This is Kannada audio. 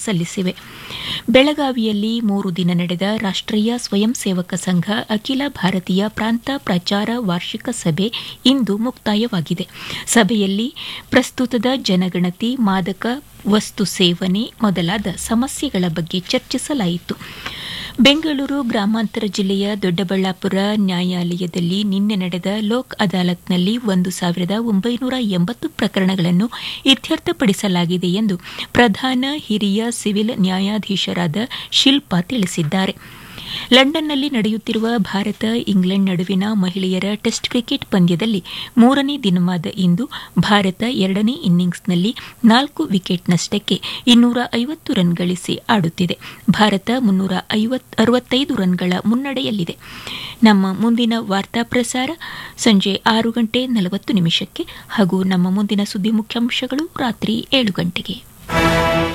ಸಲ್ಲಿಸಿವೆ ಬೆಳಗಾವಿಯಲ್ಲಿ ಮೂರು ದಿನ ನಡೆದ ರಾಷ್ಟ್ರೀಯ ಸ್ವಯಂ ಸೇವಕ ಸಂಘ ಅಖಿಲ ಭಾರತೀಯ ಪ್ರಾಂತ ಪ್ರಚಾರ ವಾರ್ಷಿಕ ಸಭೆ ಇಂದು ಮುಕ್ತಾಯವಾಗಿದೆ ಸಭೆಯಲ್ಲಿ ಪ್ರಸ್ತುತದ ಜನಗಣತಿ ಮಾದಕ ವಸ್ತು ಸೇವನೆ ಮೊದಲಾದ ಸಮಸ್ಯೆಗಳ ಬಗ್ಗೆ ಚರ್ಚಿಸಲಾಯಿತು ಬೆಂಗಳೂರು ಗ್ರಾಮಾಂತರ ಜಿಲ್ಲೆಯ ದೊಡ್ಡಬಳ್ಳಾಪುರ ನ್ಯಾಯಾಲಯದಲ್ಲಿ ನಿನ್ನೆ ನಡೆದ ಲೋಕ್ ಅದಾಲತ್ನಲ್ಲಿ ಒಂದು ಸಾವಿರದ ಒಂಬೈನೂರ ಎಂಬತ್ತು ಪ್ರಕರಣಗಳನ್ನು ಇತ್ಯರ್ಥಪಡಿಸಲಾಗಿದೆ ಎಂದು ಪ್ರಧಾನ ಹಿರಿಯ ಸಿವಿಲ್ ನ್ಯಾಯಾಧೀಶರಾದ ಶಿಲ್ಪಾ ತಿಳಿಸಿದ್ದಾರೆ ಲಂಡನ್ನಲ್ಲಿ ನಡೆಯುತ್ತಿರುವ ಭಾರತ ಇಂಗ್ಲೆಂಡ್ ನಡುವಿನ ಮಹಿಳೆಯರ ಟೆಸ್ಟ್ ಕ್ರಿಕೆಟ್ ಪಂದ್ಯದಲ್ಲಿ ಮೂರನೇ ದಿನವಾದ ಇಂದು ಭಾರತ ಎರಡನೇ ಇನ್ನಿಂಗ್ಸ್ನಲ್ಲಿ ನಾಲ್ಕು ವಿಕೆಟ್ನಷ್ಟಕ್ಕೆ ಇನ್ನೂರ ಐವತ್ತು ರನ್ ಗಳಿಸಿ ಆಡುತ್ತಿದೆ ಭಾರತ ಮುನ್ನೂರ ಅರವತ್ತೈದು ರನ್ಗಳ ಮುನ್ನಡೆಯಲ್ಲಿದೆ ನಮ್ಮ ಮುಂದಿನ ವಾರ್ತಾ ಪ್ರಸಾರ ಸಂಜೆ ಆರು ಗಂಟೆ ನಲವತ್ತು ನಿಮಿಷಕ್ಕೆ ಹಾಗೂ ನಮ್ಮ ಮುಂದಿನ ಸುದ್ದಿ ಮುಖ್ಯಾಂಶಗಳು ರಾತ್ರಿ ಏಳು ಗಂಟೆಗೆ